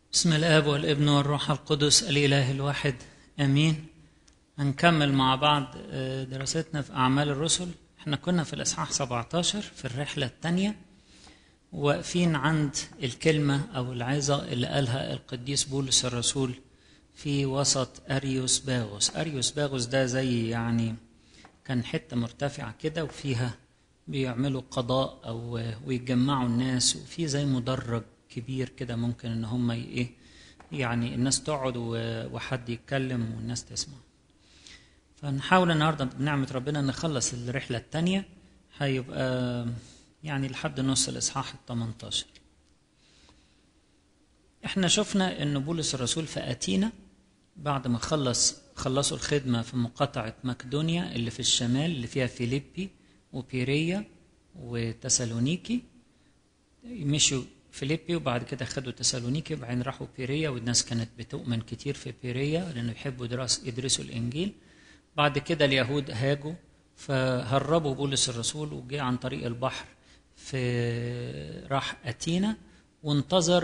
بسم الاب والابن والروح القدس الاله الواحد امين هنكمل مع بعض دراستنا في اعمال الرسل احنا كنا في الاصحاح 17 في الرحله الثانيه واقفين عند الكلمه او العظه اللي قالها القديس بولس الرسول في وسط اريوس باغوس اريوس باغوس ده زي يعني كان حته مرتفعه كده وفيها بيعملوا قضاء او ويجمعوا الناس وفي زي مدرج كبير كده ممكن ان هم ايه يعني الناس تقعد وحد يتكلم والناس تسمع فنحاول النهارده بنعمه ربنا نخلص الرحله الثانيه هيبقى يعني لحد نص الاصحاح ال 18 احنا شفنا ان بولس الرسول في اتينا بعد ما خلص خلصوا الخدمه في مقاطعه مقدونيا اللي في الشمال اللي فيها فيليبي وبيريا وتسالونيكي مشوا فيليبي وبعد كده خدوا تسالونيكي وبعدين راحوا بيريا والناس كانت بتؤمن كتير في بيريا لانه يحبوا درس يدرسوا الانجيل بعد كده اليهود هاجوا فهربوا بولس الرسول وجه عن طريق البحر في راح اتينا وانتظر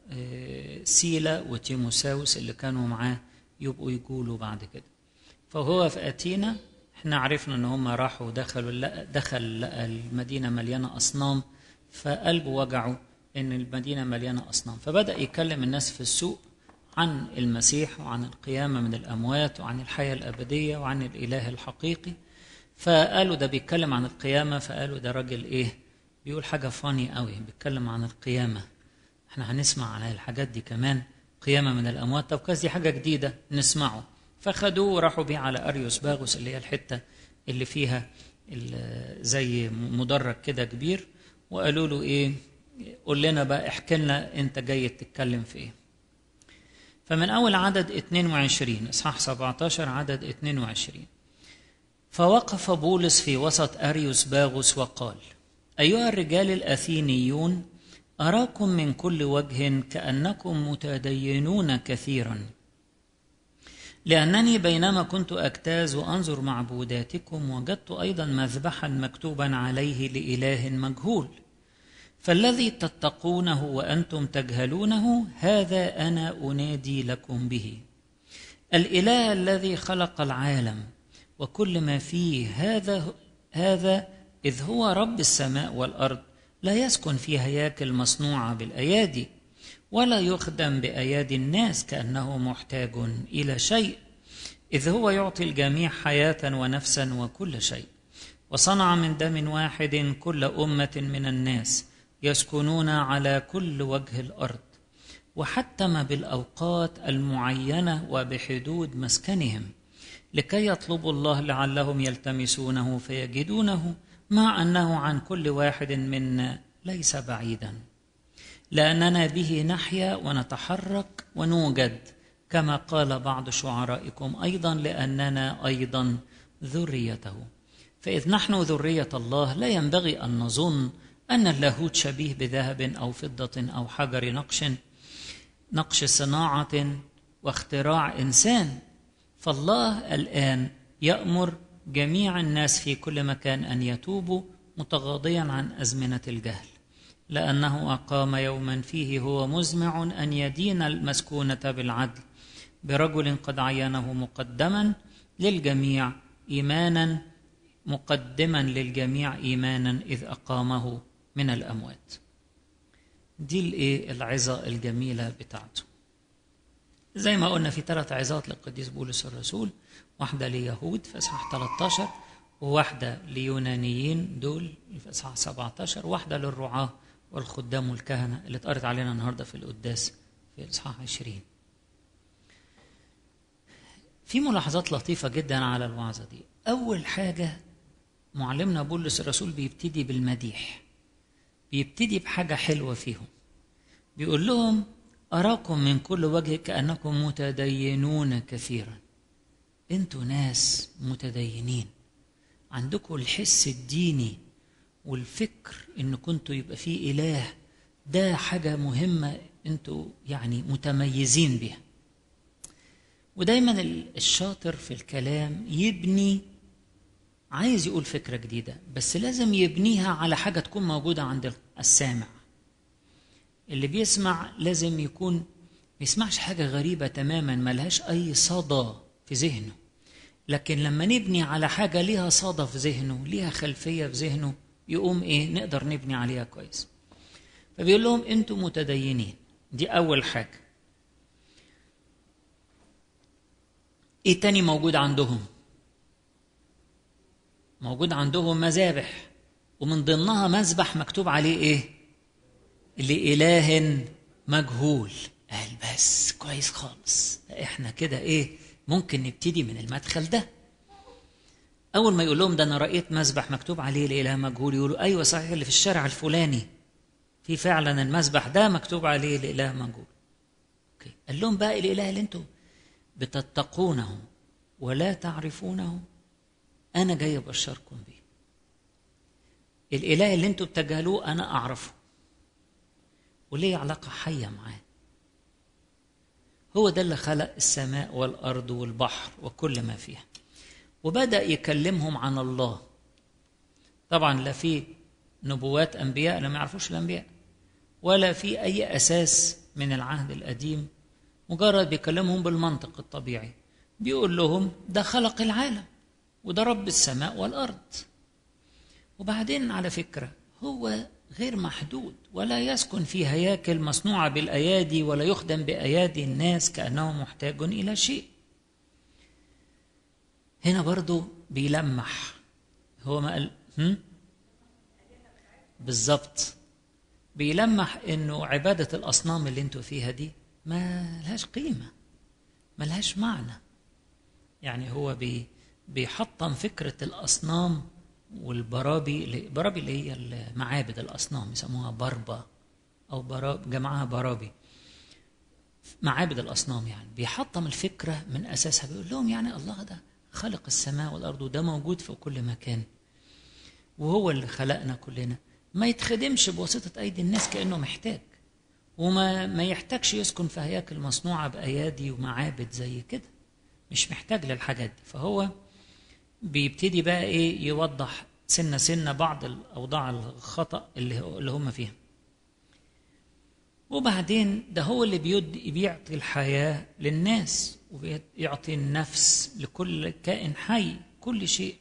سيلا وتيموساوس اللي كانوا معاه يبقوا يقولوا بعد كده فهو في اتينا احنا عرفنا ان هم راحوا دخلوا دخل لقى المدينه مليانه اصنام فقلبه وجعه ان المدينه مليانه اصنام فبدا يكلم الناس في السوق عن المسيح وعن القيامه من الاموات وعن الحياه الابديه وعن الاله الحقيقي فقالوا ده بيتكلم عن القيامه فقالوا ده راجل ايه بيقول حاجه فاني قوي بيتكلم عن القيامه احنا هنسمع عن الحاجات دي كمان قيامه من الاموات طب كذا دي حاجه جديده نسمعه فخدوه وراحوا بيه على اريوس باغوس اللي هي الحته اللي فيها زي مدرج كده كبير وقالوا له ايه قول لنا بقى احكي لنا انت جاي تتكلم في ايه فمن اول عدد 22 اصحاح 17 عدد 22 فوقف بولس في وسط اريوس باغوس وقال ايها الرجال الاثينيون اراكم من كل وجه كانكم متدينون كثيرا لانني بينما كنت اجتاز وانظر معبوداتكم وجدت ايضا مذبحا مكتوبا عليه لاله مجهول فالذي تتقونه وانتم تجهلونه هذا انا انادي لكم به الاله الذي خلق العالم وكل ما فيه هذا هذا اذ هو رب السماء والارض لا يسكن في هياكل مصنوعه بالايادي ولا يخدم بايادي الناس كانه محتاج الى شيء اذ هو يعطي الجميع حياه ونفسا وكل شيء وصنع من دم واحد كل امه من الناس يسكنون على كل وجه الارض وحتم بالاوقات المعينه وبحدود مسكنهم لكي يطلبوا الله لعلهم يلتمسونه فيجدونه مع انه عن كل واحد منا ليس بعيدا لاننا به نحيا ونتحرك ونوجد كما قال بعض شعرائكم ايضا لاننا ايضا ذريته فاذ نحن ذريه الله لا ينبغي ان نظن أن اللاهوت شبيه بذهب أو فضة أو حجر نقش نقش صناعة واختراع إنسان فالله الآن يأمر جميع الناس في كل مكان أن يتوبوا متغاضيا عن أزمنة الجهل لأنه أقام يوما فيه هو مزمع أن يدين المسكونة بالعدل برجل قد عينه مقدما للجميع إيمانا مقدما للجميع إيمانا إذ أقامه من الأموات دي الايه العظة الجميلة بتاعته زي ما قلنا في ثلاث عظات للقديس بولس الرسول واحدة ليهود في إصحاح 13 وواحدة ليونانيين دول في إصحاح 17 واحدة للرعاة والخدام والكهنة اللي اتقرت علينا النهاردة في القداس في إصحاح 20 في ملاحظات لطيفة جدا على الوعظة دي أول حاجة معلمنا بولس الرسول بيبتدي بالمديح بيبتدي بحاجة حلوة فيهم بيقول لهم أراكم من كل وجه كأنكم متدينون كثيرا انتوا ناس متدينين عندكم الحس الديني والفكر ان كنتوا يبقى في اله ده حاجة مهمة انتوا يعني متميزين بها ودايما الشاطر في الكلام يبني عايز يقول فكرة جديدة بس لازم يبنيها على حاجة تكون موجودة عند السامع اللي بيسمع لازم يكون ما يسمعش حاجة غريبة تماما ملهاش أي صدى في ذهنه لكن لما نبني على حاجة ليها صدى في ذهنه ليها خلفية في ذهنه يقوم إيه نقدر نبني عليها كويس فبيقول لهم أنتم متدينين دي أول حاجة إيه تاني موجود عندهم موجود عندهم مذابح ومن ضمنها مذبح مكتوب عليه إيه لإله مجهول قال بس كويس خالص احنا كده ايه ممكن نبتدي من المدخل ده اول ما يقول لهم ده انا رايت مذبح مكتوب عليه الاله مجهول يقولوا ايوه صحيح اللي في الشارع الفلاني في فعلا المذبح ده مكتوب عليه الاله مجهول اوكي قال لهم بقى الاله اللي انتم بتتقونه ولا تعرفونه انا جاي ابشركم بيه الاله اللي انتم بتجهلوه انا اعرفه وليه علاقه حيه معاه هو ده اللي خلق السماء والارض والبحر وكل ما فيها وبدا يكلمهم عن الله طبعا لا في نبوات انبياء لا ما يعرفوش الانبياء ولا في اي اساس من العهد القديم مجرد بيكلمهم بالمنطق الطبيعي بيقول لهم ده خلق العالم وده رب السماء والارض وبعدين على فكره هو غير محدود ولا يسكن في هياكل مصنوعة بالأيادي ولا يخدم بأيادي الناس كأنه محتاج إلى شيء هنا برضو بيلمح هو ما قال هم؟ بالظبط بيلمح انه عبادة الأصنام اللي انتوا فيها دي ما لهاش قيمة ما لهاش معنى يعني هو بي بيحطم فكرة الأصنام والبرابي البرابي اللي هي معابد الاصنام يسموها بربا او براب جمعها برابي معابد الاصنام يعني بيحطم الفكره من اساسها بيقول لهم يعني الله ده خلق السماء والارض وده موجود في كل مكان وهو اللي خلقنا كلنا ما يتخدمش بواسطه ايدي الناس كانه محتاج وما ما يحتاجش يسكن في هياكل مصنوعه بايادي ومعابد زي كده مش محتاج للحاجات دي فهو بيبتدي بقى ايه يوضح سنة سنة بعض الأوضاع الخطأ اللي اللي هم فيها. وبعدين ده هو اللي بيدي بيعطي الحياة للناس وبيعطي النفس لكل كائن حي كل شيء.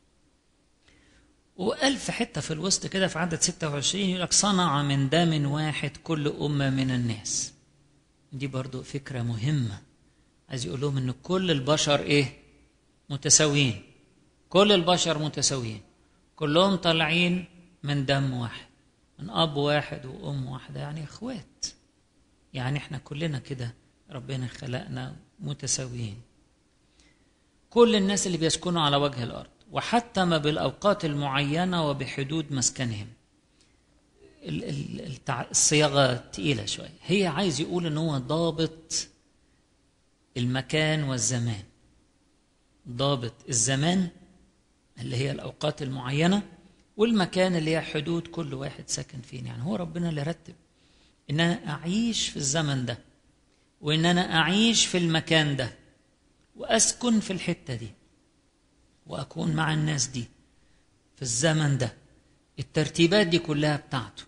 وقال في حتة في الوسط كده في عدد 26 يقول لك صنع من دم واحد كل أمة من الناس. دي برضو فكرة مهمة. عايز يقول لهم إن كل البشر إيه؟ متساويين. كل البشر متساويين كلهم طالعين من دم واحد من اب واحد وام واحده يعني اخوات يعني احنا كلنا كده ربنا خلقنا متساويين كل الناس اللي بيسكنوا على وجه الارض وحتم بالاوقات المعينه وبحدود مسكنهم الصياغه تقيله شويه هي عايز يقول ان هو ضابط المكان والزمان ضابط الزمان اللي هي الأوقات المعينة والمكان اللي هي حدود كل واحد ساكن فين يعني هو ربنا اللي رتب إن أنا أعيش في الزمن ده وإن أنا أعيش في المكان ده وأسكن في الحتة دي وأكون مع الناس دي في الزمن ده الترتيبات دي كلها بتاعته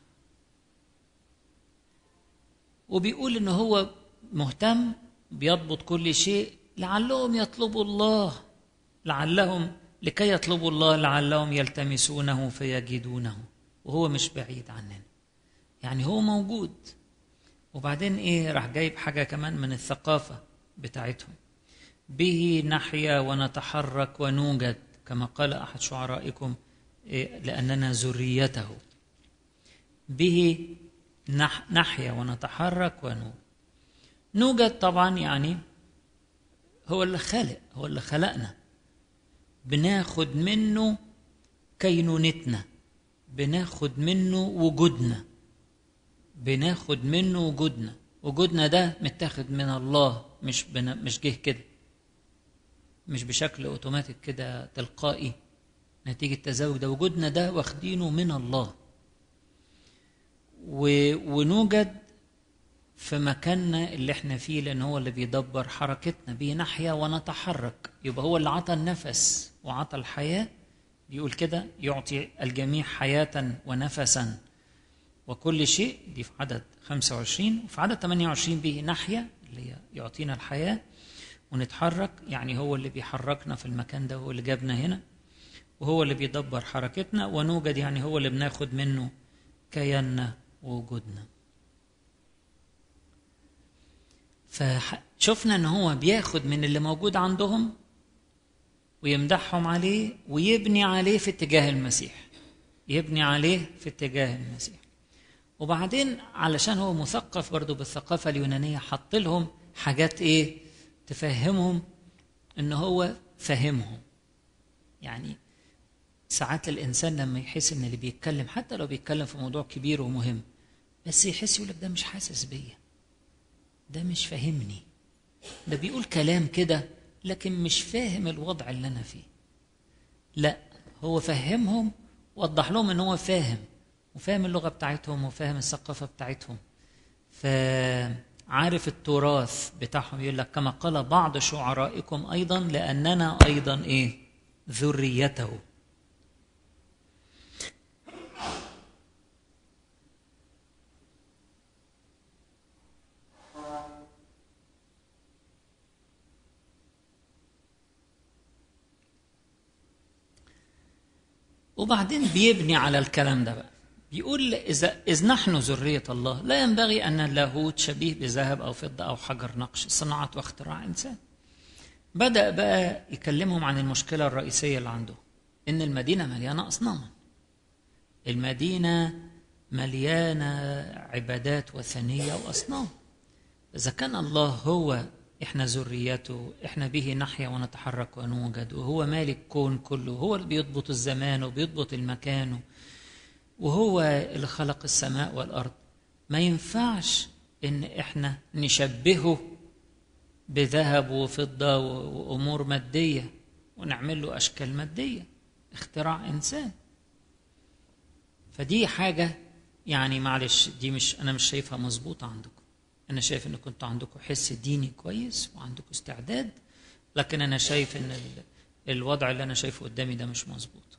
وبيقول إن هو مهتم بيضبط كل شيء لعلهم يطلبوا الله لعلهم لكي يطلبوا الله لعلهم يلتمسونه فيجدونه وهو مش بعيد عننا يعني هو موجود وبعدين ايه راح جايب حاجه كمان من الثقافه بتاعتهم به نحيا ونتحرك ونوجد كما قال احد شعرائكم إيه لاننا ذريته به نح نحيا ونتحرك ونوجد نوجد طبعا يعني هو اللي خلق هو اللي خلقنا بناخد منه كينونتنا بناخد منه وجودنا بناخد منه وجودنا وجودنا ده متاخد من الله مش بنا مش جه كده مش بشكل اوتوماتيك كده تلقائي نتيجة تزاوج ده وجودنا ده واخدينه من الله و... ونوجد في مكاننا اللي احنا فيه لان هو اللي بيدبر حركتنا بيه نحيا ونتحرك يبقى هو اللي عطى النفس وعطى الحياه بيقول كده يعطي الجميع حياه ونفسا وكل شيء دي في عدد 25 وفي عدد 28 به نحيا اللي هي يعطينا الحياة ونتحرك يعني هو اللي بيحركنا في المكان ده هو اللي جابنا هنا وهو اللي بيدبر حركتنا ونوجد يعني هو اللي بناخد منه كياننا ووجودنا فشفنا ان هو بياخد من اللي موجود عندهم ويمدحهم عليه ويبني عليه في اتجاه المسيح يبني عليه في اتجاه المسيح وبعدين علشان هو مثقف برضه بالثقافة اليونانية حط لهم حاجات ايه تفهمهم ان هو فاهمهم يعني ساعات الانسان لما يحس ان اللي بيتكلم حتى لو بيتكلم في موضوع كبير ومهم بس يحس يقول لك ده مش حاسس بيا ده مش فاهمني ده بيقول كلام كده لكن مش فاهم الوضع اللي انا فيه لا هو فهمهم وضح لهم ان هو فاهم وفاهم اللغه بتاعتهم وفاهم الثقافه بتاعتهم فعارف التراث بتاعهم يقول لك كما قال بعض شعرائكم ايضا لاننا ايضا ايه ذريته وبعدين بيبني على الكلام ده بقى بيقول إذا إذ نحن ذرية الله لا ينبغي أن اللاهوت شبيه بذهب أو فضة أو حجر نقش صناعة واختراع إنسان بدأ بقى يكلمهم عن المشكلة الرئيسية اللي عنده إن المدينة مليانة أصناما المدينة مليانة عبادات وثنية وأصنام إذا كان الله هو احنا ذريته احنا به نحيا ونتحرك ونوجد وهو مالك الكون كله هو اللي بيضبط الزمان وبيضبط المكان وهو اللي خلق السماء والارض ما ينفعش ان احنا نشبهه بذهب وفضه وامور ماديه ونعمل له اشكال ماديه اختراع انسان فدي حاجه يعني معلش دي مش انا مش شايفها مظبوطه عندكم انا شايف ان كنتوا عندكم حس ديني كويس وعندكم استعداد لكن انا شايف ان الوضع اللي انا شايفه قدامي ده مش مظبوط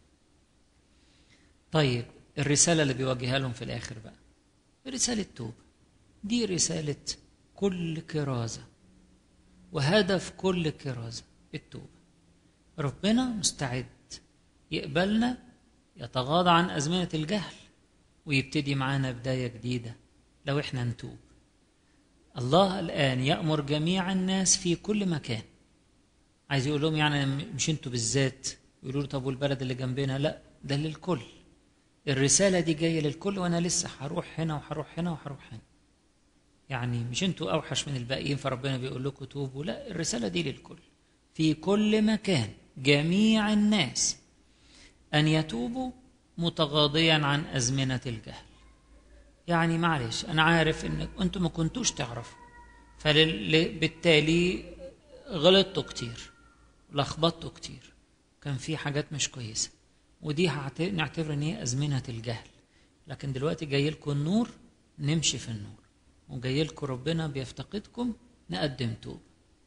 طيب الرساله اللي بيواجهها لهم في الاخر بقى رساله توبه دي رساله كل كرازه وهدف كل كرازه التوبه ربنا مستعد يقبلنا يتغاضى عن ازمنه الجهل ويبتدي معانا بدايه جديده لو احنا نتوب الله الآن يأمر جميع الناس في كل مكان عايز يقول لهم يعني مش انتوا بالذات يقولوا له طب والبلد اللي جنبنا لا ده للكل الرسالة دي جاية للكل وأنا لسه هروح هنا وهروح هنا وهروح هنا يعني مش انتوا أوحش من الباقيين فربنا بيقول لكم توبوا لا الرسالة دي للكل في كل مكان جميع الناس أن يتوبوا متغاضيا عن أزمنة الجهل يعني معلش انا عارف ان انتم ما كنتوش تعرفوا فبالتالي غلطتوا كتير لخبطتوا كتير كان في حاجات مش كويسه ودي نعتبر ان هي ازمنه الجهل لكن دلوقتي جاي لكم النور نمشي في النور وجاي لكم ربنا بيفتقدكم نقدم توب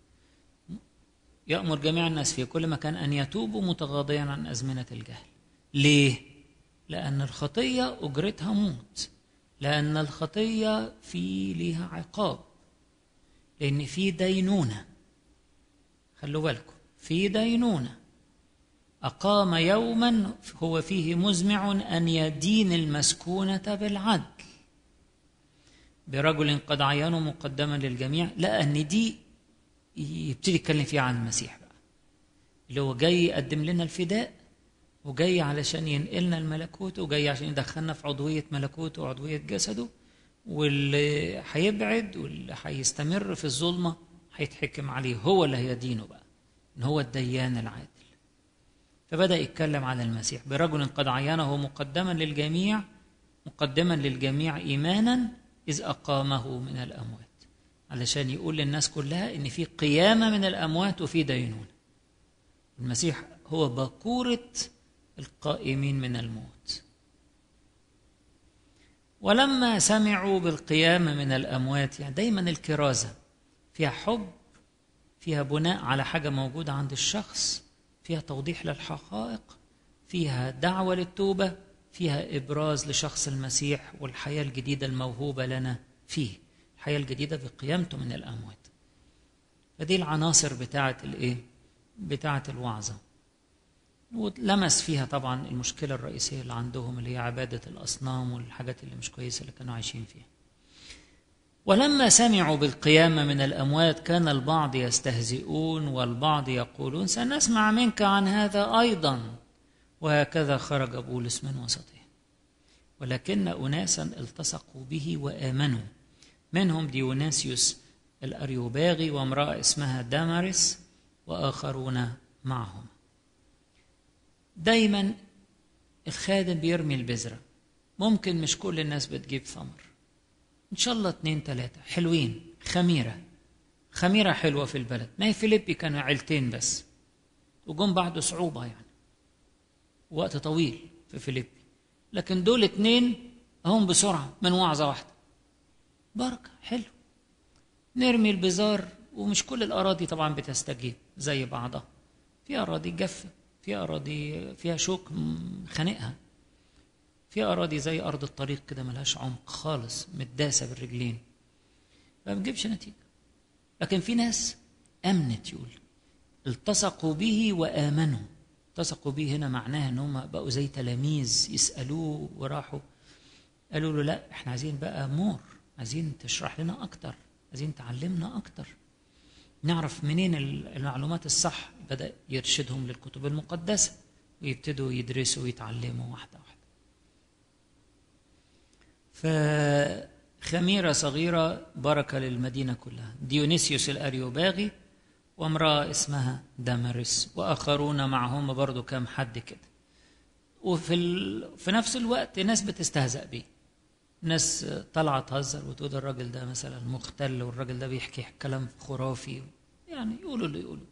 يأمر جميع الناس في كل مكان أن يتوبوا متغاضيا عن أزمنة الجهل ليه؟ لأن الخطية أجرتها موت لأن الخطية في ليها عقاب لأن في دينونة خلوا بالكم في دينونة أقام يوما هو فيه مزمع أن يدين المسكونة بالعدل برجل قد عينه مقدما للجميع لا أن دي يبتدي يتكلم فيها عن المسيح بقى اللي هو جاي يقدم لنا الفداء وجاي علشان ينقلنا الملكوت وجاي عشان يدخلنا في عضوية ملكوته وعضوية جسده واللي هيبعد واللي هيستمر في الظلمة هيتحكم عليه هو اللي هيدينه بقى إن هو الديان العادل فبدأ يتكلم عن المسيح برجل قد عينه مقدما للجميع مقدما للجميع إيمانا إذ أقامه من الأموات علشان يقول للناس كلها إن في قيامة من الأموات وفي دينونة المسيح هو بكورة القائمين من الموت ولما سمعوا بالقيامة من الأموات يعني دايما الكرازة فيها حب فيها بناء على حاجة موجودة عند الشخص فيها توضيح للحقائق فيها دعوة للتوبة فيها إبراز لشخص المسيح والحياة الجديدة الموهوبة لنا فيه الحياة الجديدة بقيامته من الأموات فدي العناصر بتاعة الإيه؟ بتاعة الوعظة ولمس فيها طبعا المشكلة الرئيسية اللي عندهم اللي هي عبادة الأصنام والحاجات اللي مش كويسة اللي كانوا عايشين فيها ولما سمعوا بالقيامة من الأموات كان البعض يستهزئون والبعض يقولون سنسمع منك عن هذا أيضا وهكذا خرج بولس من وسطهم ولكن أناسا التصقوا به وآمنوا منهم ديوناسيوس الأريوباغي وامرأة اسمها دامارس وآخرون معهم دايما الخادم بيرمي البذرة ممكن مش كل الناس بتجيب ثمر إن شاء الله اتنين تلاتة حلوين خميرة خميرة حلوة في البلد ما هي فيليبي كانوا عيلتين بس وجم بعد صعوبة يعني وقت طويل في فيليبي لكن دول اتنين هم بسرعة من وعظة واحدة بركة حلو نرمي البزار ومش كل الأراضي طبعا بتستجيب زي بعضها في أراضي جافة في أراضي فيها شوك خانقها في أراضي زي أرض الطريق كده ملهاش عمق خالص متداسة بالرجلين ما بتجيبش نتيجة لكن في ناس أمنت يقول التصقوا به وآمنوا التصقوا به هنا معناها ان هم بقوا زي تلاميذ يسالوه وراحوا قالوا له لا احنا عايزين بقى مور عايزين تشرح لنا اكتر عايزين تعلمنا اكتر نعرف منين المعلومات الصح بدا يرشدهم للكتب المقدسه ويبتدوا يدرسوا ويتعلموا واحده واحده فخميره صغيره بركه للمدينه كلها ديونيسيوس الاريوباغي وامرأة اسمها دامرس وآخرون معهم برضو كام حد كده وفي ال... في نفس الوقت ناس بتستهزأ بيه ناس طالعة تهزر وتقول الراجل ده مثلا مختل والراجل ده بيحكي كلام خرافي يعني يقولوا اللي يقولوا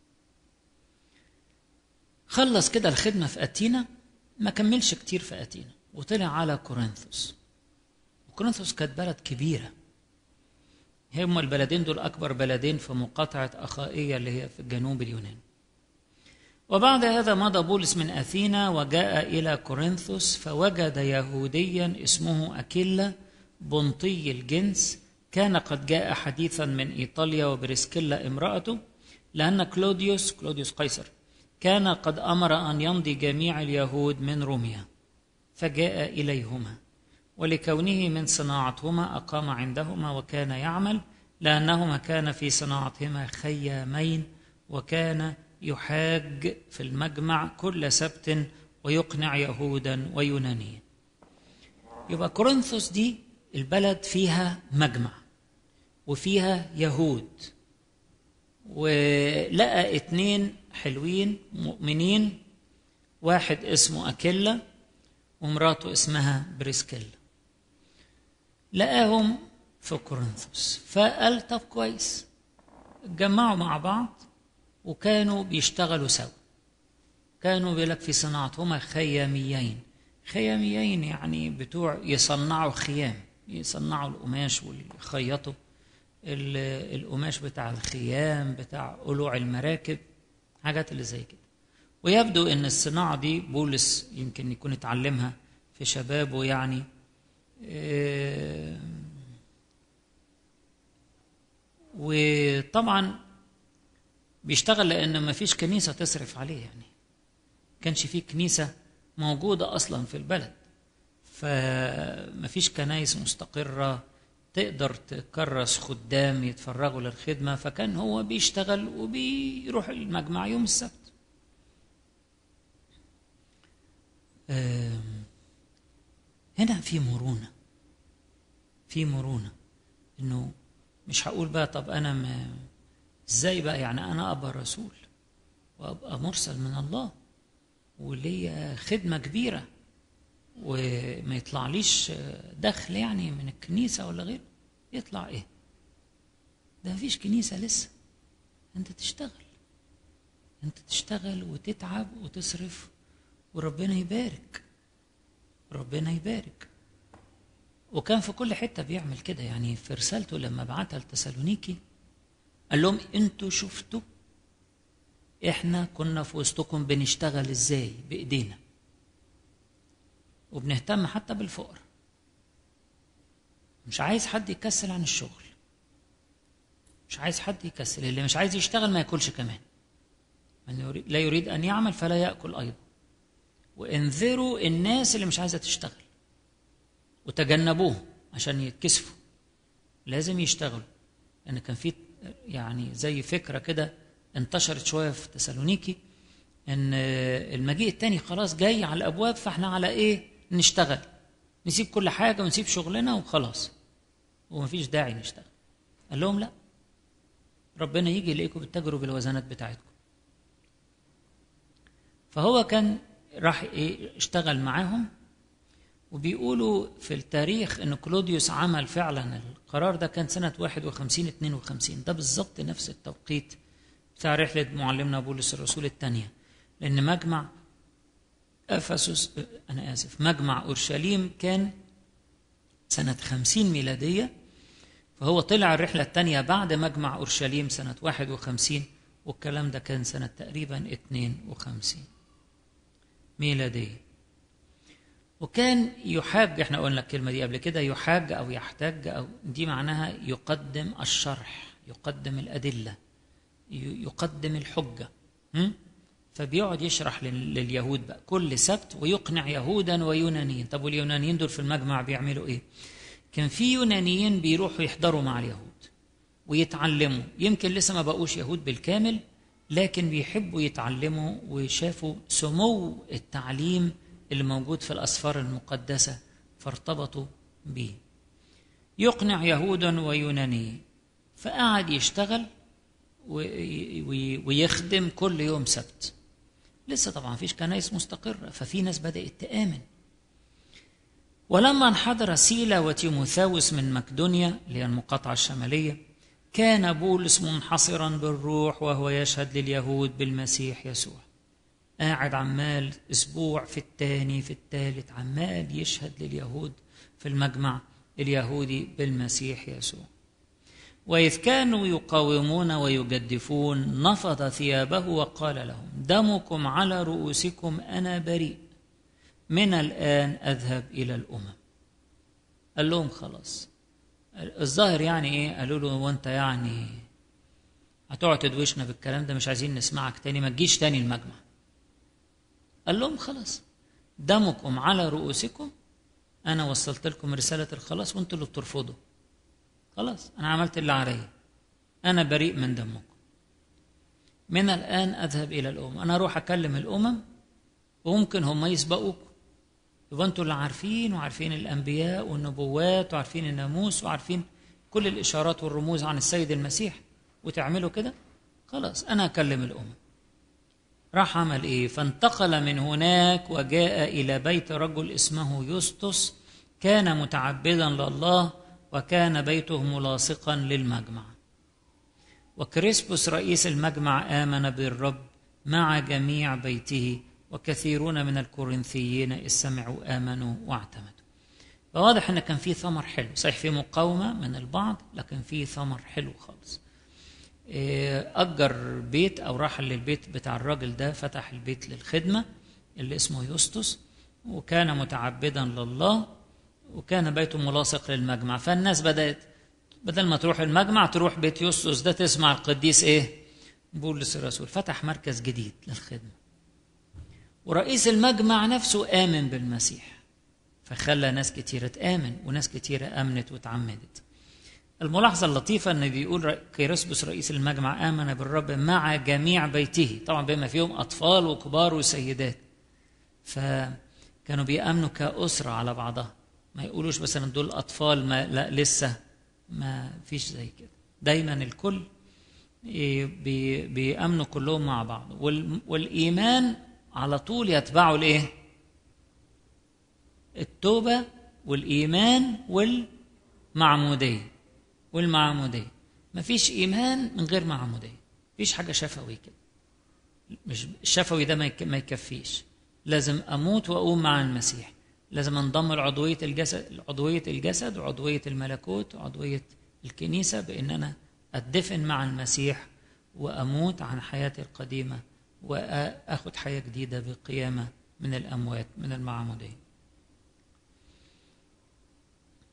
خلص كده الخدمة في أتينا ما كملش كتير في أتينا وطلع على كورنثوس وكورنثوس كانت بلد كبيره هم البلدين دول أكبر بلدين في مقاطعة أخائية اللي هي في جنوب اليونان وبعد هذا مضى بولس من أثينا وجاء إلى كورنثوس فوجد يهوديا اسمه أكيلا بنطي الجنس كان قد جاء حديثا من إيطاليا وبريسكيلا امرأته لأن كلوديوس كلوديوس قيصر كان قد أمر أن يمضي جميع اليهود من روميا فجاء إليهما ولكونه من صناعتهما أقام عندهما وكان يعمل لأنهما كان في صناعتهما خيامين وكان يحاج في المجمع كل سبت ويقنع يهودا ويونانيا يبقى كورنثوس دي البلد فيها مجمع وفيها يهود ولقى اتنين حلوين مؤمنين واحد اسمه أكيلا ومراته اسمها بريسكيلا لقاهم في كورنثوس فقال طب كويس اتجمعوا مع بعض وكانوا بيشتغلوا سوا كانوا بيقول لك في صناعتهما خياميين خياميين يعني بتوع يصنعوا خيام يصنعوا القماش ويخيطوا القماش بتاع الخيام بتاع قلوع المراكب حاجات اللي زي كده ويبدو ان الصناعه دي بولس يمكن يكون اتعلمها في شبابه يعني وطبعا بيشتغل لان ما فيش كنيسه تصرف عليه يعني كانش في كنيسه موجوده اصلا في البلد فما فيش كنايس مستقره تقدر تكرس خدام يتفرغوا للخدمه فكان هو بيشتغل وبيروح المجمع يوم السبت هنا في مرونة في مرونة انه مش هقول بقى طب انا ما ازاي بقى يعني انا ابقى رسول وابقى مرسل من الله وليا خدمة كبيرة وما يطلعليش دخل يعني من الكنيسة ولا غيره يطلع ايه ده مفيش كنيسة لسه انت تشتغل انت تشتغل وتتعب وتصرف وربنا يبارك ربنا يبارك وكان في كل حتة بيعمل كده يعني في رسالته لما بعتها لتسالونيكي قال لهم انتوا شفتوا احنا كنا في وسطكم بنشتغل ازاي بايدينا وبنهتم حتى بالفقر مش عايز حد يكسل عن الشغل مش عايز حد يكسل اللي مش عايز يشتغل ما ياكلش كمان من لا يريد ان يعمل فلا ياكل ايضا وانذروا الناس اللي مش عايزه تشتغل وتجنبوهم عشان يتكسفوا لازم يشتغلوا لان كان في يعني زي فكره كده انتشرت شويه في تسالونيكي ان المجيء التاني خلاص جاي على الابواب فاحنا على ايه نشتغل نسيب كل حاجه ونسيب شغلنا وخلاص ومفيش داعي نشتغل قال لهم لا ربنا يجي يلاقيكم بتتاجروا بالوزنات بتاعتكم فهو كان راح ايه اشتغل معاهم وبيقولوا في التاريخ ان كلوديوس عمل فعلا القرار ده كان سنه 51 52 ده بالظبط نفس التوقيت بتاع رحله معلمنا بولس الرسول الثانيه لان مجمع افسس انا اسف مجمع اورشليم كان سنه 50 ميلاديه فهو طلع الرحله الثانيه بعد مجمع اورشليم سنه 51 والكلام ده كان سنه تقريبا 52 ميلاديه وكان يحاج احنا قلنا الكلمة دي قبل كده يحاج أو يحتاج أو دي معناها يقدم الشرح يقدم الأدلة يقدم الحجة فبيقعد يشرح لليهود بقى كل سبت ويقنع يهودا ويونانيين طب واليونانيين دول في المجمع بيعملوا ايه كان في يونانيين بيروحوا يحضروا مع اليهود ويتعلموا يمكن لسه ما بقوش يهود بالكامل لكن بيحبوا يتعلموا وشافوا سمو التعليم اللي موجود في الأسفار المقدسة فارتبطوا به يقنع يهودا ويونانيين فقعد يشتغل ويخدم كل يوم سبت لسه طبعا فيش كنايس مستقرة ففي ناس بدأت تآمن ولما انحدر سيلا وتيموثاوس من مقدونيا اللي هي المقاطعة الشمالية كان بولس منحصرا بالروح وهو يشهد لليهود بالمسيح يسوع قاعد عمال اسبوع في الثاني في الثالث عمال يشهد لليهود في المجمع اليهودي بالمسيح يسوع واذ كانوا يقاومون ويجدفون نفض ثيابه وقال لهم دمكم على رؤوسكم انا بريء من الان اذهب الى الامم قال لهم خلاص الظاهر يعني ايه قالوا له وانت يعني هتقعد تدوشنا بالكلام ده مش عايزين نسمعك تاني ما تجيش تاني المجمع قال لهم خلاص دمكم على رؤوسكم انا وصلت لكم رساله الخلاص وانتوا اللي بترفضوا خلاص انا عملت اللي عليا انا بريء من دمكم من الان اذهب الى الامم انا اروح اكلم الامم وممكن هم يسبقوكم يبقى انتوا اللي عارفين وعارفين الانبياء والنبوات وعارفين الناموس وعارفين كل الاشارات والرموز عن السيد المسيح وتعملوا كده خلاص انا اكلم الامم راح عمل ايه فانتقل من هناك وجاء الى بيت رجل اسمه يسطس كان متعبدا لله وكان بيته ملاصقا للمجمع وكريسبوس رئيس المجمع امن بالرب مع جميع بيته وكثيرون من الكورنثيين اذ سمعوا امنوا واعتمدوا فواضح ان كان في ثمر حلو صحيح في مقاومه من البعض لكن في ثمر حلو خالص أجر بيت أو راح للبيت بتاع الراجل ده فتح البيت للخدمة اللي اسمه يسطس وكان متعبدا لله وكان بيته ملاصق للمجمع فالناس بدأت بدل ما تروح المجمع تروح بيت يسطس ده تسمع القديس إيه بولس الرسول فتح مركز جديد للخدمة ورئيس المجمع نفسه آمن بالمسيح فخلى ناس كتيرة تآمن وناس كتيرة آمنت وتعمدت الملاحظة اللطيفة أن بيقول كيرسبس رئيس المجمع آمن بالرب مع جميع بيته طبعا بما فيهم أطفال وكبار وسيدات فكانوا بيأمنوا كأسرة على بعضها ما يقولوش مثلا دول أطفال ما لا لسه ما فيش زي كده دايما الكل بيأمنوا كلهم مع بعض والإيمان على طول يتبعه الإيه؟ التوبة والإيمان والمعمودية والمعمودية مفيش إيمان من غير معمودية مفيش حاجة شفوي كده مش الشفوي ده ما يكفيش لازم أموت وأقوم مع المسيح لازم انضم لعضوية الجسد عضوية الجسد وعضوية الملكوت وعضوية الكنيسة بأن أنا أدفن مع المسيح وأموت عن حياتي القديمة وأخذ حياة جديدة بقيامة من الأموات من المعمودية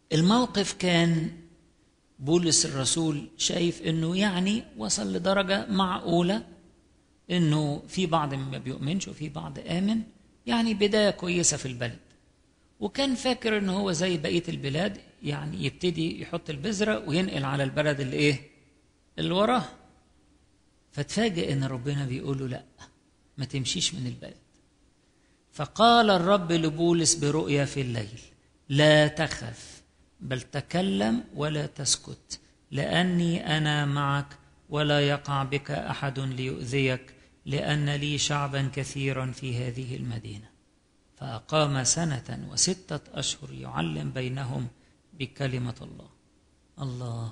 الموقف كان بولس الرسول شايف انه يعني وصل لدرجه معقوله انه في بعض ما بيؤمنش وفي بعض امن يعني بدايه كويسه في البلد وكان فاكر ان هو زي بقيه البلاد يعني يبتدي يحط البذره وينقل على البلد اللي ايه اللي وراه فتفاجئ ان ربنا بيقول له لا ما تمشيش من البلد فقال الرب لبولس برؤيا في الليل لا تخف بل تكلم ولا تسكت لاني انا معك ولا يقع بك احد ليؤذيك لان لي شعبا كثيرا في هذه المدينه فاقام سنه وسته اشهر يعلم بينهم بكلمه الله الله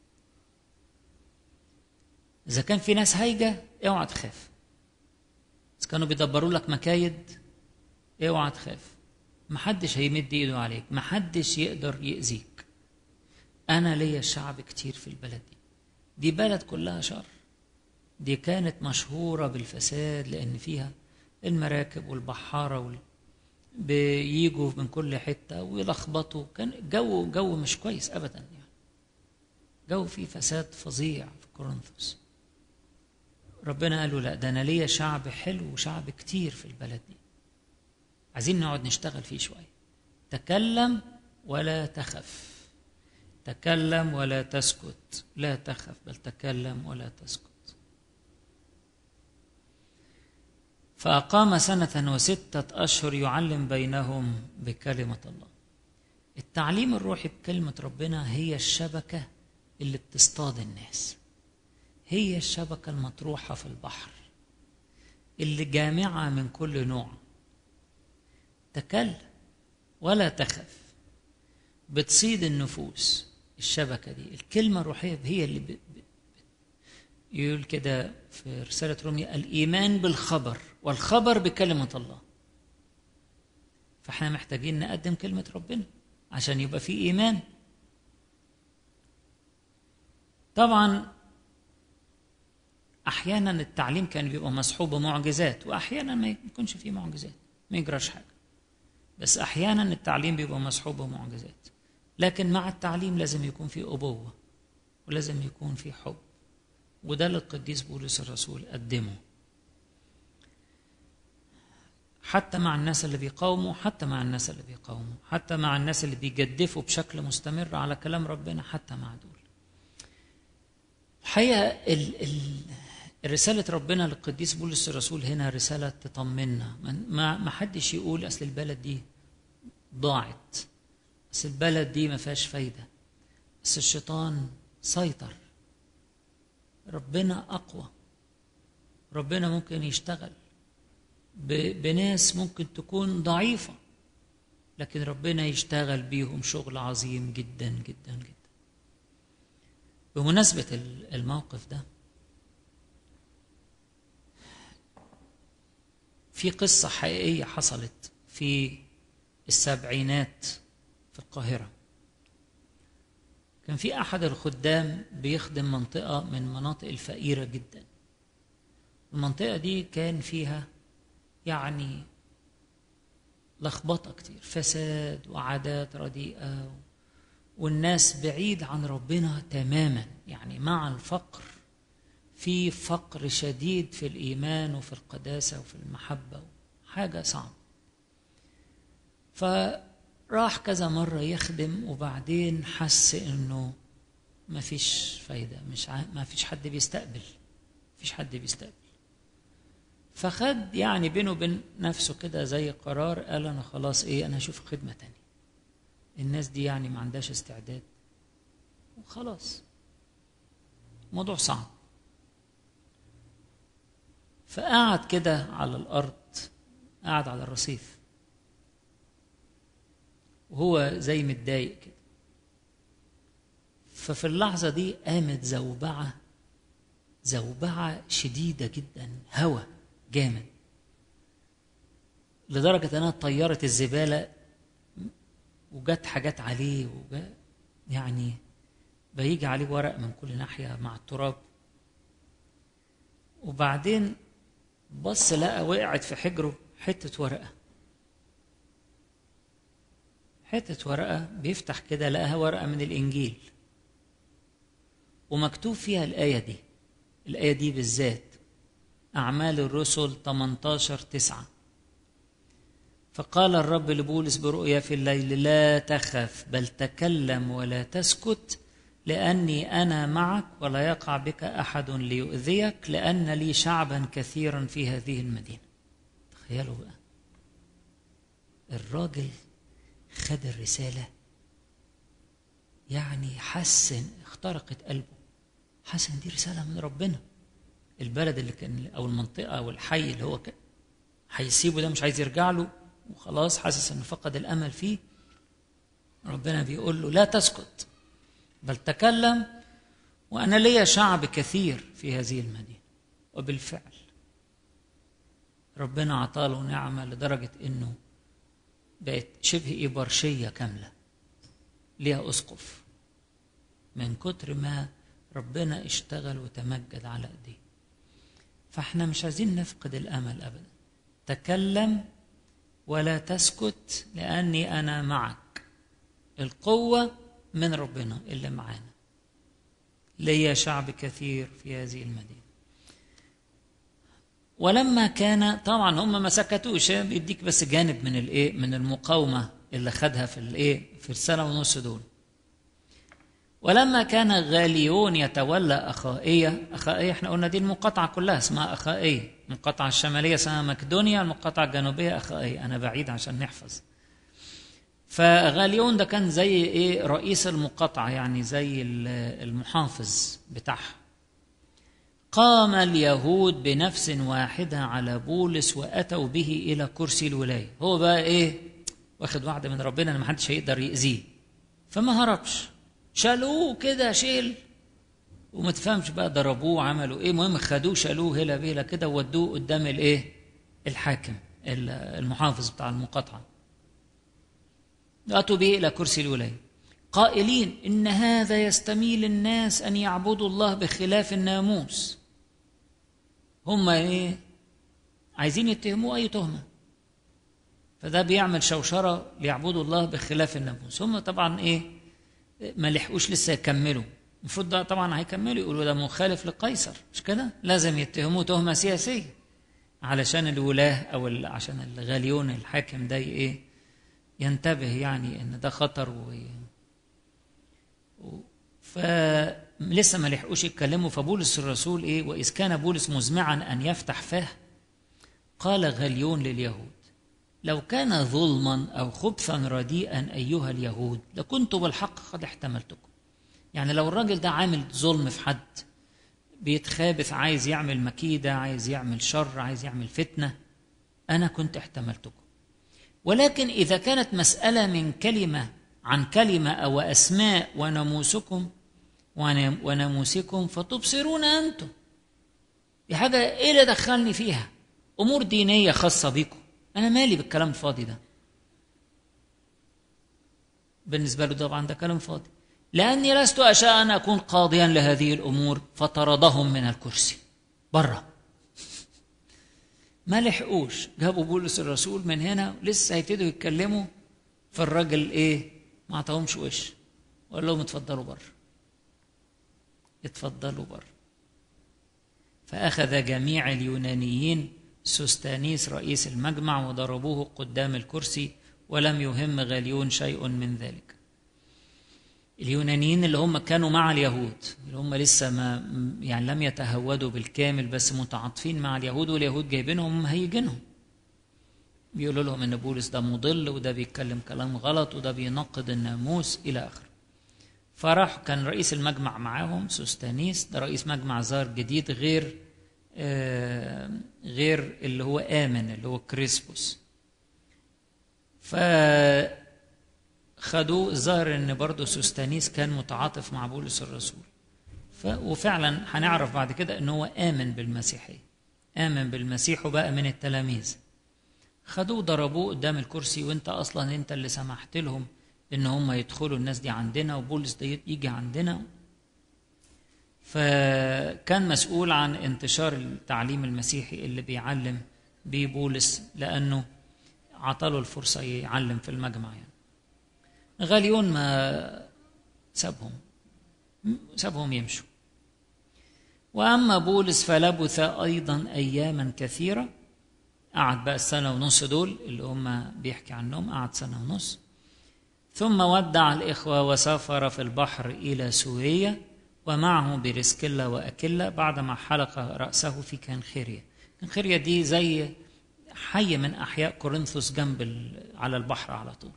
اذا كان في ناس هايجه اوعى تخاف اذا كانوا بيدبروا لك مكايد اوعى تخاف محدش هيمد ايده عليك محدش يقدر يأذيك انا ليا شعب كتير في البلد دي دي بلد كلها شر دي كانت مشهورة بالفساد لأن فيها المراكب والبحارة وال... بيجوا من كل حتة ويلخبطوا كان جو جو مش كويس أبدا يعني جو فيه فساد فظيع في كورنثوس ربنا قال له لا ده أنا ليا شعب حلو وشعب كتير في البلد دي عايزين نقعد نشتغل فيه شوية تكلم ولا تخف تكلم ولا تسكت لا تخف بل تكلم ولا تسكت فأقام سنة وستة أشهر يعلم بينهم بكلمة الله التعليم الروحي بكلمة ربنا هي الشبكة اللي بتصطاد الناس هي الشبكة المطروحة في البحر اللي جامعة من كل نوع تكلم ولا تخف بتصيد النفوس الشبكة دي الكلمة الروحية هي اللي ب... ب... يقول كده في رسالة روميا الإيمان بالخبر والخبر بكلمة الله فاحنا محتاجين نقدم كلمة ربنا عشان يبقى في إيمان طبعا أحيانا التعليم كان بيبقى مصحوب بمعجزات وأحيانا ما يكونش فيه معجزات ما يجراش حاجة بس أحيانا التعليم بيبقى مصحوب بمعجزات لكن مع التعليم لازم يكون في أبوة ولازم يكون في حب وده اللي القديس بولس الرسول قدمه حتى مع الناس اللي بيقاوموا حتى مع الناس اللي بيقاوموا حتى مع الناس اللي بيجدفوا بشكل مستمر على كلام ربنا حتى مع دول الحقيقة ال ال رسالة ربنا للقديس بولس الرسول هنا رسالة تطمنا ما ما حدش يقول أصل البلد دي ضاعت أصل البلد دي ما فيهاش فايدة بس الشيطان سيطر ربنا أقوى ربنا ممكن يشتغل بناس ممكن تكون ضعيفة لكن ربنا يشتغل بيهم شغل عظيم جدا جدا جدا بمناسبة الموقف ده في قصة حقيقية حصلت في السبعينات في القاهرة كان في أحد الخدام بيخدم منطقة من مناطق الفقيرة جدا المنطقة دي كان فيها يعني لخبطة كتير فساد وعادات رديئة والناس بعيد عن ربنا تماما يعني مع الفقر في فقر شديد في الإيمان وفي القداسة وفي المحبة حاجة صعبة فراح كذا مرة يخدم وبعدين حس إنه ما فيش فايدة مش ع... ما فيش حد بيستقبل فيش حد بيستقبل فخد يعني بينه وبين نفسه كده زي قرار قال انا خلاص ايه انا هشوف خدمه تانية الناس دي يعني ما عندهاش استعداد وخلاص موضوع صعب فقعد كده على الارض قعد على الرصيف وهو زي متضايق كده ففي اللحظة دي قامت زوبعة زوبعة شديدة جدا هوا جامد لدرجة انها طيرت الزبالة وجت حاجات عليه وجا يعني بيجي عليه ورق من كل ناحية مع التراب وبعدين بص لقى وقعت في حجره حتة ورقة حتة ورقة بيفتح كده لقاها ورقة من الإنجيل ومكتوب فيها الآية دي الآية دي بالذات أعمال الرسل 18 9 فقال الرب لبولس برؤيا في الليل لا تخف بل تكلم ولا تسكت لاني انا معك ولا يقع بك احد ليؤذيك لان لي شعبا كثيرا في هذه المدينه تخيلوا بقى الراجل خد الرساله يعني حس اخترقت قلبه حس ان دي رساله من ربنا البلد اللي كان او المنطقه او الحي اللي هو هيسيبه ده مش عايز يرجع له وخلاص حاسس انه فقد الامل فيه ربنا بيقول له لا تسكت بل تكلم وانا لي شعب كثير في هذه المدينه وبالفعل ربنا عطاله نعمه لدرجه انه بقت شبه إبرشية كاملة ليها أسقف من كتر ما ربنا اشتغل وتمجد على ايديه فاحنا مش عايزين نفقد الامل ابدا تكلم ولا تسكت لاني انا معك القوه من ربنا اللي معانا ليا شعب كثير في هذه المدينه ولما كان طبعا هم ما سكتوش بيديك بس جانب من الايه من المقاومه اللي خدها في الايه في السنه ونص دول ولما كان غاليون يتولى أخائية أخائية احنا قلنا دي المقاطعة كلها اسمها أخائية المقاطعة الشمالية اسمها مقدونيا المقاطعة الجنوبية أخائية أنا بعيد عشان نحفظ فغاليون ده كان زي ايه رئيس المقاطعة يعني زي المحافظ بتاعها قام اليهود بنفس واحدة على بولس وأتوا به إلى كرسي الولاية هو بقى إيه واخد وعد من ربنا إن محدش هيقدر يأذيه فما هربش شالوه كده شيل وما تفهمش بقى ضربوه عملوا ايه المهم خدوه شالوه هلا بيلا كده وودوه قدام الايه الحاكم المحافظ بتاع المقاطعه اتوا به الى كرسي الولايه قائلين ان هذا يستميل الناس ان يعبدوا الله بخلاف الناموس هم ايه عايزين يتهموه اي تهمه فده بيعمل شوشره ليعبدوا الله بخلاف الناموس هم طبعا ايه ما لحقوش لسه يكملوا المفروض ده طبعا هيكملوا يقولوا ده مخالف لقيصر مش كده لازم يتهموه تهمه سياسيه علشان الولاه او عشان الغاليون الحاكم ده ايه ينتبه يعني ان ده خطر و فلسه ما لحقوش يتكلموا فبولس الرسول ايه واذ كان بولس مزمعا ان يفتح فاه قال غليون لليهود لو كان ظلما او خبثا رديئا ايها اليهود لكنت بالحق قد احتملتكم يعني لو الراجل ده عامل ظلم في حد بيتخابث عايز يعمل مكيده عايز يعمل شر عايز يعمل فتنه انا كنت احتملتكم ولكن اذا كانت مساله من كلمه عن كلمه او اسماء وناموسكم وناموسكم فتبصرون انتم دي حاجه ايه اللي دخلني فيها امور دينيه خاصه بكم انا مالي بالكلام الفاضي ده بالنسبه له طبعا ده كلام فاضي لاني لست اشاء ان اكون قاضيا لهذه الامور فطردهم من الكرسي بره ما لحقوش جابوا بولس الرسول من هنا لسه هيبتدوا يتكلموا فالراجل ايه ما عطاهمش وش وقال لهم اتفضلوا بره اتفضلوا بره فاخذ جميع اليونانيين سوستانيس رئيس المجمع وضربوه قدام الكرسي ولم يهم غاليون شيء من ذلك اليونانيين اللي هم كانوا مع اليهود اللي هم لسه ما يعني لم يتهودوا بالكامل بس متعاطفين مع اليهود واليهود جايبينهم مهيجينهم بيقولوا لهم ان بولس ده مضل وده بيتكلم كلام غلط وده بينقض الناموس الى اخره فراح كان رئيس المجمع معاهم سوستانيس ده رئيس مجمع ظاهر جديد غير آه غير اللي هو آمن اللي هو كريسبوس فخدوه ظهر ان برضه سوستانيس كان متعاطف مع بولس الرسول ف وفعلا هنعرف بعد كده ان هو آمن بالمسيحية آمن بالمسيح وبقى من التلاميذ خدوه ضربوه قدام الكرسي وانت اصلا انت اللي سمحت لهم ان هم يدخلوا الناس دي عندنا وبولس ده يجي عندنا فكان مسؤول عن انتشار التعليم المسيحي اللي بيعلم بيه بولس لانه عطاله الفرصه يعلم في المجمع يعني غاليون ما سابهم سابهم يمشوا وأما بولس فلبث أيضا أياما كثيرة قعد بقى السنة ونص دول اللي هم بيحكي عنهم قعد سنة ونص ثم ودع الإخوة وسافر في البحر إلى سوريا ومعه بريسكيلا وأكيلا بعدما حلق رأسه في كنخيريا كنخيريا دي زي حي من أحياء كورنثوس جنب على البحر على طول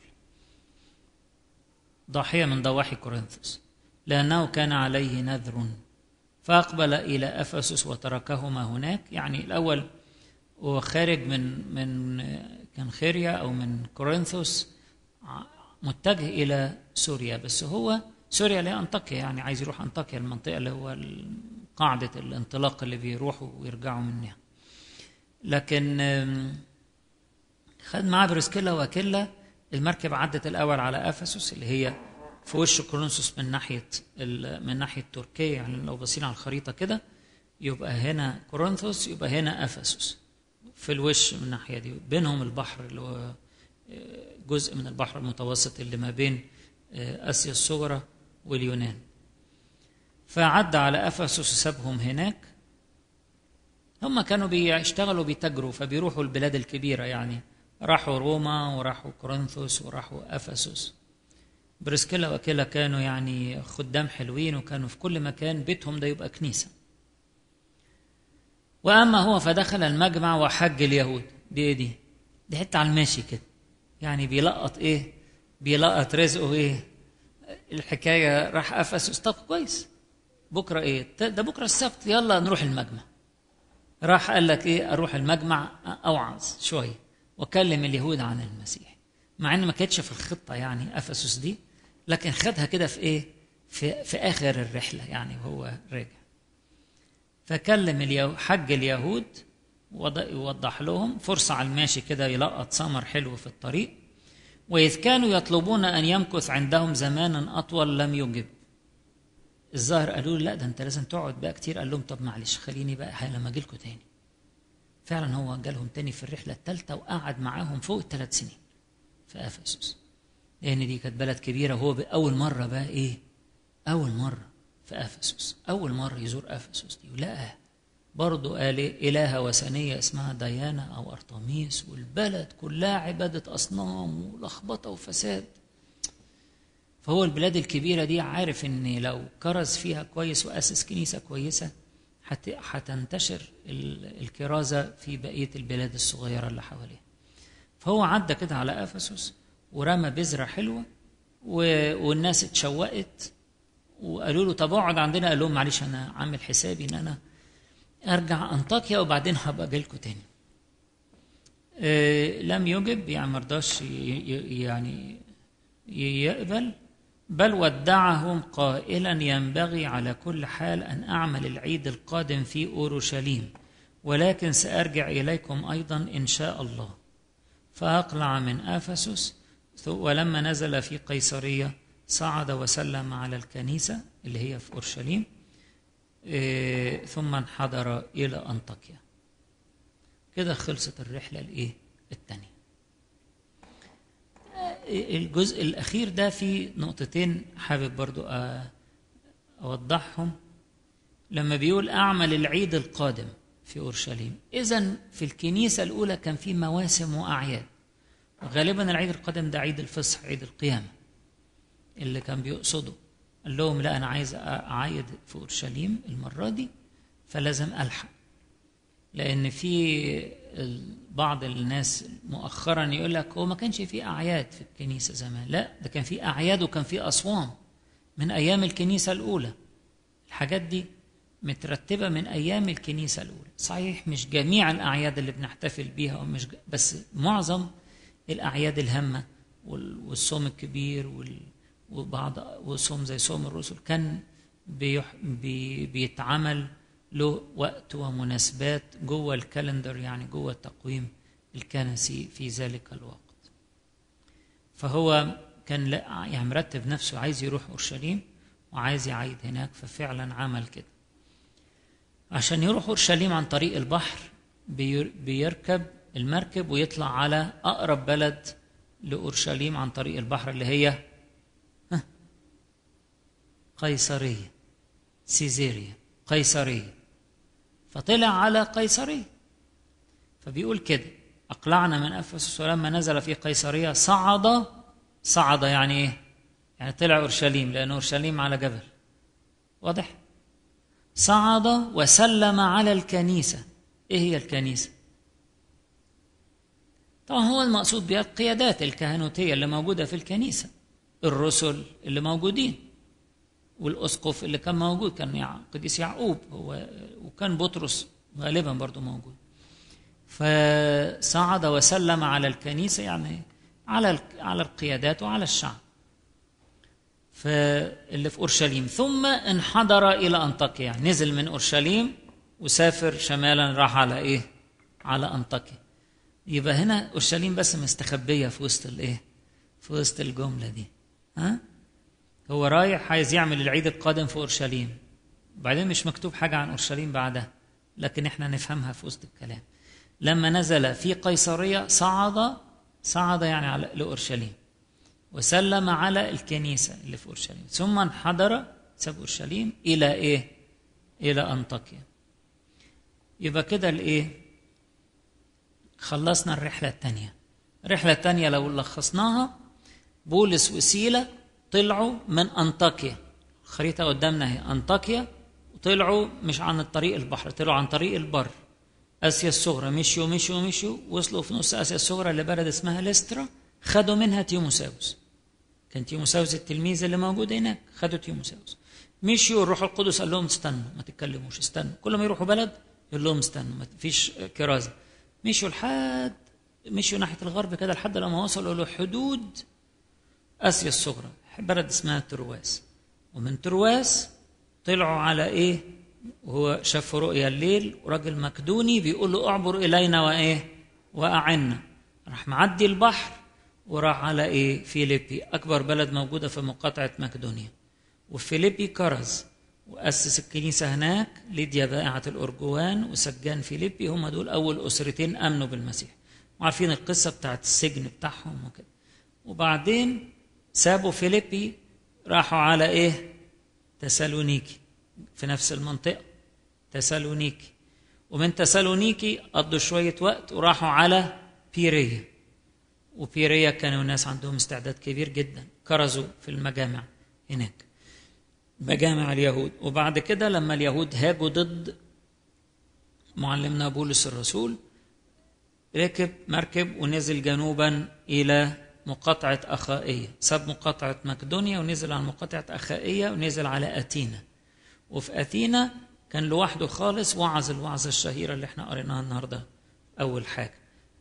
ضاحية من ضواحي كورنثوس لأنه كان عليه نذر فأقبل إلى أفسس وتركهما هناك يعني الأول هو خارج من من كنخيريا أو من كورنثوس متجه إلى سوريا بس هو سوريا اللي هي أنطاكيا يعني عايز يروح أنطاكيا المنطقة اللي هو قاعدة الانطلاق اللي بيروحوا ويرجعوا منها لكن خد معاه بريسكيلا واكيلا المركب عدت الأول على أفسس اللي هي في وش كورنثوس من ناحية من ناحية تركيا يعني لو بصينا على الخريطة كده يبقى هنا كورنثوس يبقى هنا أفسس في الوش من الناحية دي بينهم البحر اللي هو جزء من البحر المتوسط اللي ما بين آسيا الصغرى واليونان فعدى على أفسس وسابهم هناك هم كانوا بيشتغلوا بيتاجروا فبيروحوا البلاد الكبيرة يعني راحوا روما وراحوا كورنثوس وراحوا أفسس بريسكيلا وكيلا كانوا يعني خدام حلوين وكانوا في كل مكان بيتهم ده يبقى كنيسة وأما هو فدخل المجمع وحج اليهود دي إيه دي؟ دي حتة على الماشي كده يعني بيلقط إيه؟ بيلقط رزقه إيه؟ الحكاية راح أفسس طب كويس بكرة إيه؟ ده بكرة السبت يلا نروح المجمع راح قال لك إيه؟ أروح المجمع أوعظ شوية وكلم اليهود عن المسيح مع إن ما كانتش في الخطة يعني أفسس دي لكن خدها كده في إيه؟ في, في آخر الرحلة يعني وهو راجع فكلم اليهود حج اليهود ووضح لهم فرصة على الماشي كده يلقط ثمر حلو في الطريق وإذ كانوا يطلبون أن يمكث عندهم زمانا أطول لم يجب الظاهر قالوا له لا ده أنت لازم تقعد بقى كتير قال لهم طب معلش خليني بقى لما أجي لكم تاني فعلا هو جالهم تاني في الرحلة الثالثة وقعد معاهم فوق الثلاث سنين في أفسس لأن دي كانت بلد كبيرة وهو أول مرة بقى إيه أول مرة في أفسس أول مرة يزور أفسس دي ولقى برضه قال إلهة وثنية اسمها ديانا أو أرطميس والبلد كلها عبادة أصنام ولخبطة وفساد فهو البلاد الكبيرة دي عارف إن لو كرز فيها كويس وأسس كنيسة كويسة هتنتشر الكرازة في بقية البلاد الصغيرة اللي حواليه فهو عدى كده على أفسس ورمى بذرة حلوة والناس اتشوقت وقالوا له طب اقعد عندنا قال لهم معلش انا عامل حسابي ان انا ارجع انطاكيا وبعدين هبقى اجي لكم تاني. آه لم يجب يعني ما رضاش يعني يقبل بل ودعهم قائلا ينبغي على كل حال ان اعمل العيد القادم في اورشليم ولكن سارجع اليكم ايضا ان شاء الله. فاقلع من افسس ولما نزل في قيصريه صعد وسلم على الكنيسة اللي هي في أورشليم إيه ثم انحدر إلى أنطاكيا كده خلصت الرحلة الإيه الثانية الجزء الأخير ده فيه نقطتين حابب برضو أوضحهم لما بيقول أعمل العيد القادم في أورشليم إذا في الكنيسة الأولى كان في مواسم وأعياد غالبا العيد القادم ده عيد الفصح عيد القيامه اللي كان بيقصده قال لهم لا انا عايز اعايد في اورشليم المره دي فلازم الحق لان في بعض الناس مؤخرا يقول لك هو ما كانش في اعياد في الكنيسه زمان لا ده كان في اعياد وكان في اصوام من ايام الكنيسه الاولى الحاجات دي مترتبه من ايام الكنيسه الاولى صحيح مش جميع الاعياد اللي بنحتفل بيها ومش بس معظم الاعياد الهامه والصوم الكبير وال وبعض وصوم زي صوم الرسل كان بيح بي بيتعمل له وقت ومناسبات جوه الكالندر يعني جوه التقويم الكنسي في ذلك الوقت فهو كان لا يعني مرتب نفسه عايز يروح اورشليم وعايز يعيد هناك ففعلا عمل كده عشان يروح اورشليم عن طريق البحر بيركب المركب ويطلع على اقرب بلد لاورشليم عن طريق البحر اللي هي قيصرية سيزيريا قيصرية فطلع على قيصرية فبيقول كده أقلعنا من أفسس ولما نزل في قيصرية صعد صعد يعني إيه؟ يعني طلع أورشليم لأن أورشليم على جبل واضح؟ صعد وسلم على الكنيسة إيه هي الكنيسة؟ طبعا هو المقصود بها القيادات الكهنوتية اللي موجودة في الكنيسة الرسل اللي موجودين والأسقف اللي كان موجود كان قديس يعقوب هو وكان بطرس غالبا برضو موجود فصعد وسلم على الكنيسة يعني على على القيادات وعلى الشعب فاللي في أورشليم ثم انحدر إلى أنطاكيا نزل من أورشليم وسافر شمالا راح على إيه على أنطاكيا يبقى هنا أورشليم بس مستخبية في وسط الإيه في وسط الجملة دي ها هو رايح عايز يعمل العيد القادم في اورشليم بعدين مش مكتوب حاجه عن اورشليم بعدها لكن احنا نفهمها في وسط الكلام لما نزل في قيصريه صعد صعد يعني على لاورشليم وسلم على الكنيسه اللي في اورشليم ثم انحدر ساب اورشليم الى ايه الى انطاكيا يبقى كده الايه خلصنا الرحله الثانيه الرحله الثانيه لو لخصناها بولس وسيله طلعوا من أنطاكيا الخريطة قدامنا اهي أنطاكيا وطلعوا مش عن الطريق البحر طلعوا عن طريق البر آسيا الصغرى مشيوا مشيوا مشيوا وصلوا في نص آسيا الصغرى لبلد اسمها ليسترا خدوا منها تيموساوس كان تيموساوس التلميذ اللي موجود هناك خدوا تيموساوس مشيوا الروح القدس قال لهم استنوا ما تتكلموش استنوا كل ما يروحوا بلد يقول لهم استنوا ما فيش كرازة مشوا لحد مشوا ناحية الغرب كده لحد لما وصلوا لحدود آسيا الصغرى بلد اسمها ترواس ومن ترواس طلعوا على ايه وهو شاف رؤيا الليل وراجل مكدوني بيقول له اعبر الينا وايه واعنا راح معدي البحر وراح على ايه فيليبي اكبر بلد موجوده في مقاطعه مقدونيا وفيليبي كرز واسس الكنيسه هناك ليديا بائعه الارجوان وسجان فيليبي هم دول اول اسرتين امنوا بالمسيح وعارفين القصه بتاعت السجن بتاعهم وكده وبعدين سابوا فيليبي راحوا على ايه تسالونيكي في نفس المنطقه تسالونيكي ومن تسالونيكي قضوا شويه وقت وراحوا على بيريا وبيريا كانوا الناس عندهم استعداد كبير جدا كرزوا في المجامع هناك مجامع اليهود وبعد كده لما اليهود هاجوا ضد معلمنا بولس الرسول ركب مركب ونزل جنوبا الى مقاطعة أخائية ساب مقاطعة مقدونيا ونزل على مقاطعة أخائية ونزل على أثينا وفي أثينا كان لوحده خالص وعظ الوعظة الشهيرة اللي احنا قريناها النهاردة أول حاجة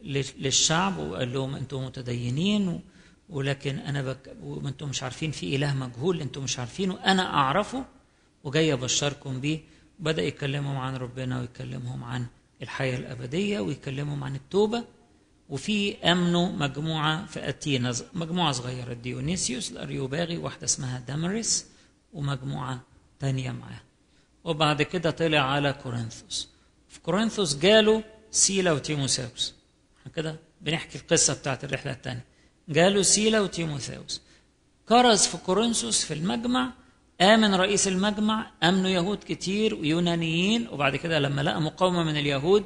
للشعب وقال لهم أنتم متدينين ولكن أنا بك وأنتم مش عارفين في إله مجهول أنتم مش عارفينه أنا أعرفه وجاي أبشركم بيه بدأ يكلمهم عن ربنا ويكلمهم عن الحياة الأبدية ويكلمهم عن التوبة وفي امنوا مجموعه في اتينا مجموعه صغيره ديونيسيوس الاريوباغي واحده اسمها دامريس ومجموعه تانية معاه وبعد كده طلع على كورنثوس في كورنثوس جاله سيلا وتيموساوس كده بنحكي القصه بتاعت الرحله الثانيه جاله سيلا وتيموساوس كرز في كورنثوس في المجمع آمن رئيس المجمع أمنوا يهود كتير ويونانيين وبعد كده لما لقى مقاومة من اليهود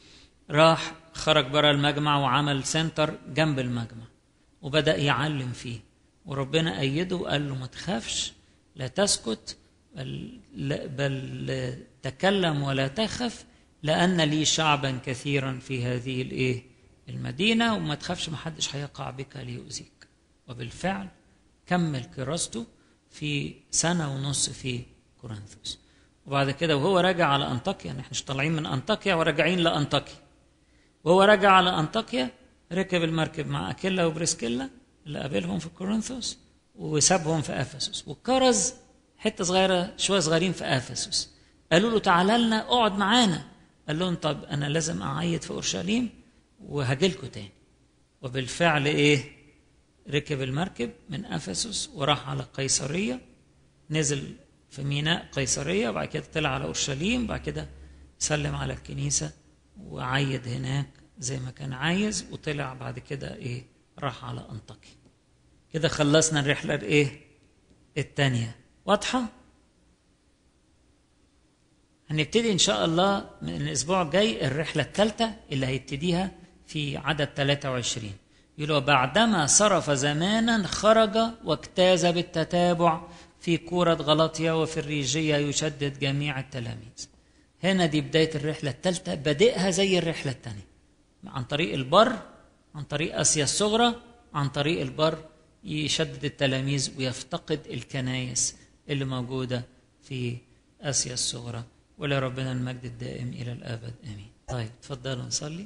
راح خرج بره المجمع وعمل سنتر جنب المجمع وبدأ يعلم فيه وربنا أيده وقال له ما تخافش لا تسكت بل, بل تكلم ولا تخف لأن لي شعبا كثيرا في هذه الإيه المدينة وما تخافش ما حدش هيقع بك ليؤذيك وبالفعل كمل كراسته في سنة ونص في كورنثوس وبعد كده وهو راجع على أنطاكيا يعني احنا مش طالعين من أنطاكيا وراجعين لأنطاكيا وهو راجع على أنطاكيا ركب المركب مع أكيلا وبريسكيلا اللي قابلهم في كورنثوس وسابهم في أفسس وكرز حتة صغيرة شوية صغيرين في أفسس قالوا له تعالى لنا اقعد معانا قال لهم طب أنا لازم أعيد في أورشليم وهجيلكوا تاني وبالفعل إيه ركب المركب من أفسس وراح على قيصرية نزل في ميناء قيصرية وبعد كده طلع على أورشليم بعد كده سلم على الكنيسة وعيد هناك زي ما كان عايز وطلع بعد كده ايه راح على انطاكيا كده خلصنا الرحله الايه الثانيه واضحه هنبتدي إن شاء الله من الأسبوع الجاي الرحلة الثالثة اللي هيبتديها في عدد 23 يقول بعدما صرف زمانا خرج واجتاز بالتتابع في كورة غلطية وفي الريجية يشدد جميع التلاميذ هنا دي بداية الرحلة الثالثة بادئها زي الرحلة الثانية عن طريق البر عن طريق آسيا الصغرى عن طريق البر يشدد التلاميذ ويفتقد الكنايس اللي موجودة في آسيا الصغرى ولربنا المجد الدائم إلى الأبد آمين طيب تفضلوا نصلي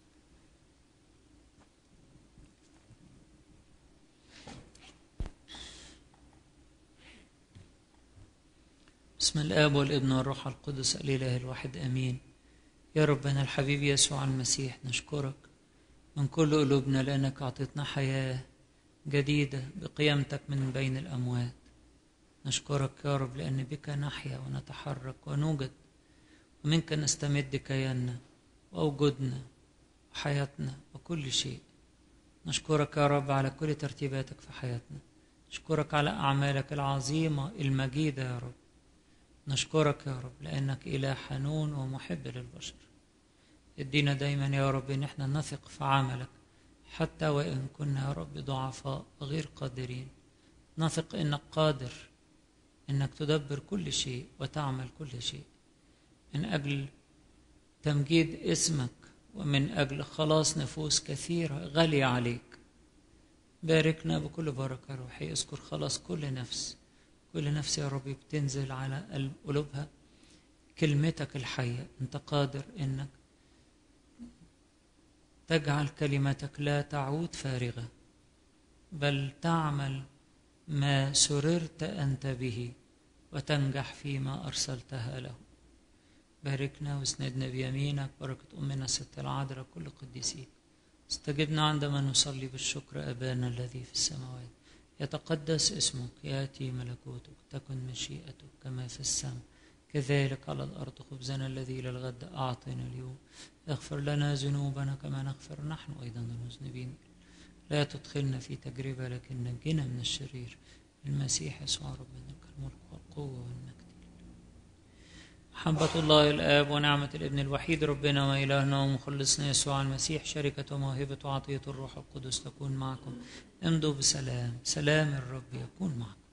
بسم الآب والابن والروح القدس الإله الواحد آمين يا ربنا الحبيب يسوع المسيح نشكرك من كل قلوبنا لأنك أعطيتنا حياة جديدة بقيامتك من بين الأموات نشكرك يا رب لأن بك نحيا ونتحرك ونوجد ومنك نستمد كياننا ووجودنا وحياتنا وكل شيء نشكرك يا رب على كل ترتيباتك في حياتنا نشكرك على أعمالك العظيمة المجيدة يا رب نشكرك يا رب لأنك إله حنون ومحب للبشر ادينا دايما يا رب ان احنا نثق في عملك حتى وان كنا يا رب ضعفاء غير قادرين نثق انك قادر انك تدبر كل شيء وتعمل كل شيء من اجل تمجيد اسمك ومن اجل خلاص نفوس كثيره غاليه عليك باركنا بكل بركه روحي اذكر خلاص كل نفس كل نفس يا رب بتنزل على قلوبها كلمتك الحيه انت قادر انك تجعل كلمتك لا تعود فارغه بل تعمل ما سررت انت به وتنجح فيما ارسلتها له باركنا واسندنا بيمينك بركه امنا الست العذراء كل قديسيك استجبنا عندما نصلي بالشكر ابانا الذي في السماوات يتقدس اسمك ياتي ملكوتك تكن مشيئتك كما في السماء كذلك على الأرض خبزنا الذي للغد أعطنا اليوم اغفر لنا ذنوبنا كما نغفر نحن أيضا المذنبين لا تدخلنا في تجربة لكن نجنا من الشرير المسيح يسوع ربنا الملك والقوة والمجد محبة الله الآب ونعمة الابن الوحيد ربنا وإلهنا ومخلصنا يسوع المسيح شركة وموهبة وعطية الروح القدس تكون معكم امضوا بسلام سلام الرب يكون معكم